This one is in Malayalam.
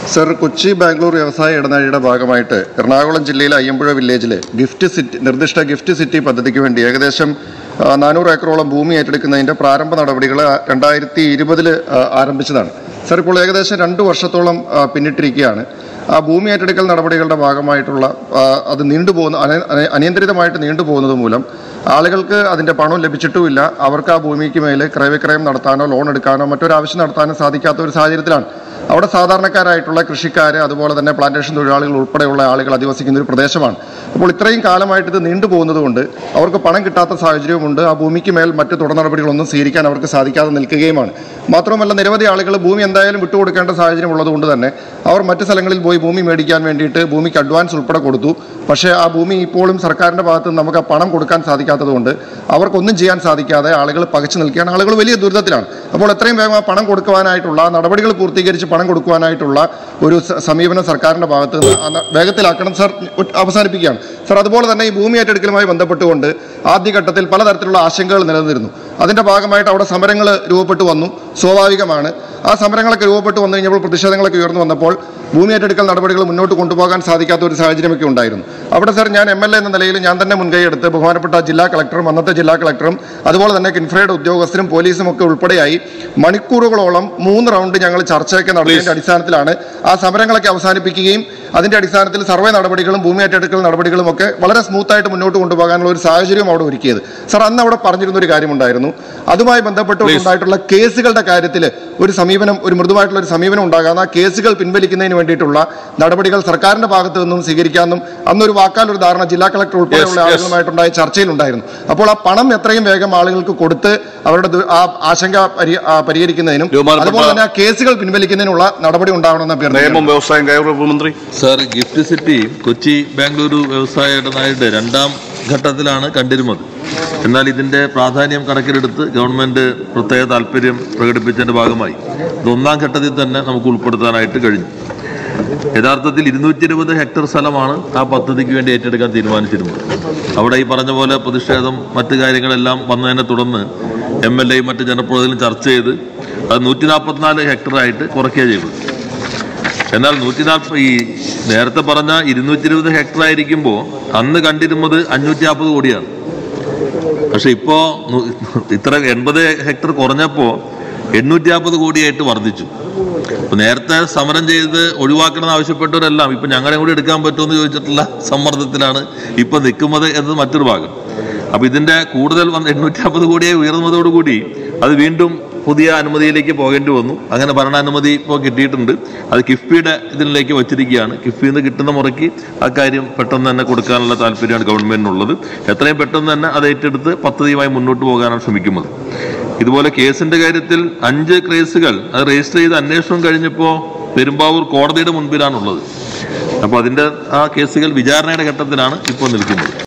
സർ കൊച്ചി ബാംഗ്ലൂർ വ്യവസായ ഇടനാഴിയുടെ ഭാഗമായിട്ട് എറണാകുളം ജില്ലയിലെ അയ്യമ്പുഴ വില്ലേജിൽ ഗിഫ്റ്റ് സിറ്റി നിർദ്ദിഷ്ട ഗിഫ്റ്റ് സിറ്റി പദ്ധതിക്ക് വേണ്ടി ഏകദേശം ആ, നാനൂറ് ഏക്കറോളം ഭൂമി ഏറ്റെടുക്കുന്നതിൻ്റെ പ്രാരംഭ നടപടികൾ രണ്ടായിരത്തി ഇരുപതിൽ ആരംഭിച്ചതാണ് സർ ഇപ്പോൾ ഏകദേശം രണ്ട് വർഷത്തോളം ആ, പിന്നിട്ടിരിക്കുകയാണ് ആ ഭൂമി ഏറ്റെടുക്കൽ നടപടികളുടെ ഭാഗമായിട്ടുള്ള ആ, അത് നീണ്ടുപോകുന്ന അന- അന- അനിയന്ത്രിതമായിട്ട് നീണ്ടുപോകുന്നത് മൂലം ആളുകൾക്ക് അതിൻ്റെ പണം ലഭിച്ചിട്ടുമില്ല അവർക്ക് ആ ഭൂമിക്ക് മേലെ ക്രയവിക്രയം നടത്താനോ ലോൺ എടുക്കാനോ മറ്റൊരു ആവശ്യം നടത്താനോ സാധിക്കാത്ത ഒരു സാഹചര്യത്തിലാണ് അവിടെ സാധാരണക്കാരായിട്ടുള്ള കൃഷിക്കാർ അതുപോലെ തന്നെ പ്ലാന്റേഷൻ തൊഴിലാളികൾ ഉൾപ്പെടെയുള്ള ആളുകൾ അധിവസിക്കുന്ന ഒരു പ്രദേശമാണ് അപ്പോൾ ഇത്രയും കാലമായിട്ട് ഇത് നീണ്ടുപോകുന്നത് കൊണ്ട് അവർക്ക് പണം കിട്ടാത്ത സാഹചര്യവുമുണ്ട് ആ ഭൂമിക്ക് മേൽ മറ്റ് തുടർ നടപടികളൊന്നും സ്വീകരിക്കാൻ അവർക്ക് സാധിക്കാതെ നിൽക്കുകയുമാണ് മാത്രമല്ല നിരവധി ആളുകൾ ഭൂമി എന്തായാലും വിട്ടുകൊടുക്കേണ്ട സാഹചര്യം ഉള്ളതുകൊണ്ട് തന്നെ അവർ മറ്റ് സ്ഥലങ്ങളിൽ പോയി ഭൂമി മേടിക്കാൻ വേണ്ടിയിട്ട് ഭൂമിക്ക് അഡ്വാൻസ് ഉൾപ്പെടെ കൊടുത്തു പക്ഷേ ആ ഭൂമി ഇപ്പോഴും സർക്കാരിൻ്റെ ഭാഗത്ത് നിന്ന് നമുക്ക് ആ പണം കൊടുക്കാൻ സാധിക്കാത്തതുകൊണ്ട് അവർക്കൊന്നും ചെയ്യാൻ സാധിക്കാതെ ആളുകൾ പകച്ചു നിൽക്കുകയാണ് ആളുകൾ വലിയ ദുരിതത്തിലാണ് അപ്പോൾ എത്രയും വേഗം ആ പണം കൊടുക്കുവാനായിട്ടുള്ള നടപടികൾ പൂർത്തീകരിച്ച് പണം കൊടുക്കുവാനായിട്ടുള്ള ഒരു സ- സമീപനം സർക്കാരിൻ്റെ ഭാഗത്ത് നിന്ന് അന്ന് വേഗത്തിലാക്കണം സർ അവസാനിപ്പിക്കുകയാണ് സർ അതുപോലെ തന്നെ ഈ ഭൂമി ഏറ്റെടുക്കലുമായി ബന്ധപ്പെട്ടുകൊണ്ട് ആദ്യഘട്ടത്തിൽ പലതരത്തിലുള്ള ആശങ്കകൾ നിലനിന്നിരുന്നു അതിൻ്റെ ഭാഗമായിട്ട് അവിടെ സമരങ്ങൾ രൂപപ്പെട്ടു വന്നു സ്വാഭാവികമാണ് ആ സമരങ്ങളൊക്കെ രൂപപ്പെട്ടു വന്നു കഴിഞ്ഞപ്പോൾ പ്രതിഷേധങ്ങളൊക്കെ ഉയർന്നു വന്നപ്പോൾ ഭൂമി ഏറ്റെടുക്കൽ നടപടികൾ മുന്നോട്ട് കൊണ്ടുപോകാൻ സാധിക്കാത്ത ഒരു സാഹചര്യമൊക്കെ ഉണ്ടായിരുന്നു അവിടെ സർ ഞാൻ എം എൽ എ എന്ന നിലയിൽ ഞാൻ തന്നെ മുൻകൈ എടുത്ത് ബഹുമാനപ്പെട്ട ജില്ലാ കളക്ടറും അന്നത്തെ ജില്ലാ കളക്ടറും അതുപോലെ തന്നെ കിൻഫ്രയുടെ ഉദ്യോഗസ്ഥരും പോലീസും ഒക്കെ ഉൾപ്പെടെയായി മണിക്കൂറുകളോളം മൂന്ന് റൗണ്ട് ഞങ്ങൾ ചർച്ചയൊക്കെ നടത്തിയതിന്റെ അടിസ്ഥാനത്തിലാണ് ആ സമരങ്ങളൊക്കെ അവസാനിപ്പിക്കുകയും അതിന്റെ അടിസ്ഥാനത്തിൽ സർവേ നടപടികളും ഭൂമി ഏറ്റെടുക്കൽ നടപടികളും ഒക്കെ വളരെ സ്മൂത്തായിട്ട് മുന്നോട്ട് കൊണ്ടുപോകാനുള്ള ഒരു സാഹചര്യം അവിടെ ഒരുക്കിയത് സർ അന്ന് അവിടെ പറഞ്ഞിരുന്ന ഒരു കാര്യമുണ്ടായിരുന്നു അതുമായി ബന്ധപ്പെട്ടുണ്ടായിട്ടുള്ള കേസുകളുടെ കാര്യത്തിൽ ഒരു സമീപനം ഒരു മൃദുവായിട്ടുള്ള ഒരു സമീപനം ഉണ്ടാകാതെ ആ കേസുകൾ പിൻവലിക്കുന്നതിന് വേണ്ടിയിട്ടുള്ള നടപടികൾ സർക്കാരിന്റെ ഭാഗത്തു നിന്നും സ്വീകരിക്കാമെന്നും അന്നൊരു വാക്കാൽ ഒരു ധാരണ ജില്ലാ കളക്ടർ ഉൾപ്പെടെയുള്ള Yes, yes. ആളുകളുമായിട്ടുണ്ടായ ചർച്ചയിലുണ്ടായിരുന്നു അപ്പോൾ ആ പണം എത്രയും വേഗം ആളുകൾക്ക് കൊടുത്ത് അവരുടെ ദു- ആ ആശങ്ക പരി- ആ പരിഹരിക്കുന്നതിനും ബഹുമാനപ്പെട്ട- അതുപോലെ തന്നെ ആ കേസുകൾ പിൻവലിക്കുന്നതിനുള്ള നടപടി ഉണ്ടാവണമെന്ന് അഭ്യർത്ഥന നിയമം വ്യവസായം കയറി വകുപ്പ് മന്ത്രി sir gift city Kochi Bengaluru വ്യവസായ ഇടനാഴിയുടെ രണ്ടാം ഘട്ടത്തിലാണ് കണ്ടിരുന്നത് എന്നാൽ ഇതിന്റെ പ്രാധാന്യം കണക്കിലെടുത്ത് ഗവൺമെന്റ് പ്രത്യേക താല്പര്യം പ്രകടിപ്പിച്ചതിന്റെ ഭാഗമായി ഇത് ഒന്നാം ഘട്ടത്തിൽ തന്നെ നമുക്ക് ഉൾപ്പെടുത്താനായിട്ട് കഴിഞ്ഞു യഥാർത്ഥത്തിൽ ഇരുന്നൂറ്റി ഇരുപത് ഹെക്ടർ സ്ഥലമാണ് ആ പദ്ധതിക്ക് വേണ്ടി ഏറ്റെടുക്കാൻ തീരുമാനിച്ചിരുന്നത് അവിടെ ഈ പറഞ്ഞ പോലെ പ്രതിഷേധം മറ്റു കാര്യങ്ങളെല്ലാം വന്നതിനെ തുടർന്ന് എം എൽ എയും മറ്റ് ജനപ്രതിനിധികളും ചർച്ച ചെയ്ത് അത് നൂറ്റി നാൽപ്പത്തിനാല് ഹെക്ടറായിട്ട് കുറയ്ക്കുക ചെയ്തത് എന്നാൽ നൂറ്റി നാൽപ്പത് ഈ നേരത്തെ പറഞ്ഞ ഇരുന്നൂറ്റി ഇരുപത് ഹെക്ടർ ആയിരിക്കുമ്പോൾ അന്ന് കണ്ടിരുന്നത് അഞ്ഞൂറ്റി നാൽപ്പത് കോടിയാണ് പക്ഷെ ഇപ്പോ നു- ഇത്ര എൺപത് ഹെക്ടർ കുറഞ്ഞപ്പോ എണ്ണൂറ്റി നാൽപ്പത് കോടിയായിട്ട് വർദ്ധിച്ചു അപ്പൊ നേരത്തെ സമരം ചെയ്ത് ഒഴിവാക്കണം ആവശ്യപ്പെട്ടവരെല്ലാം ഇപ്പൊ ഞങ്ങളെ കൂടി എടുക്കാൻ പറ്റുമെന്ന് ചോദിച്ചിട്ടുള്ള സമ്മർദ്ദത്തിലാണ് ഇപ്പൊ നിൽക്കുന്നത് എന്നത് മറ്റൊരു ഭാഗം അപ്പൊ ഇതിന്റെ കൂടുതൽ വന്ന് എണ്ണൂറ്റി നാൽപ്പത് കോടിയായി ഉയർന്നതോടുകൂടി അത് വീണ്ടും പുതിയ അനുമതിയിലേക്ക് പോകേണ്ടി വന്നു അങ്ങനെ ഭരണാനുമതി ഇപ്പോൾ കിട്ടിയിട്ടുണ്ട് അത് കിഫ്ബിയുടെ ഇതിലേക്ക് വച്ചിരിക്കുകയാണ് കിഫ്ബിയിൽ നിന്ന് കിട്ടുന്ന മുറയ്ക്ക് ആ കാര്യം പെട്ടെന്ന് തന്നെ കൊടുക്കാനുള്ള താല്പര്യമാണ് ഗവൺമെന്റിനുള്ളത് എത്രയും പെട്ടെന്ന് തന്നെ അത് ഏറ്റെടുത്ത് പദ്ധതിയുമായി മുന്നോട്ട് പോകാനാണ് ശ്രമിക്കുന്നത് ഇതുപോലെ കേസിന്റെ കാര്യത്തിൽ അഞ്ച് കേസുകൾ അത് രജിസ്റ്റർ ചെയ്ത് അന്വേഷണം കഴിഞ്ഞപ്പോൾ പെരുമ്പാവൂർ കോടതിയുടെ മുൻപിലാണുള്ളത് അപ്പോൾ അതിന്റെ ആ കേസുകൾ വിചാരണയുടെ ഘട്ടത്തിലാണ് ഇപ്പോൾ നിൽക്കുന്നത്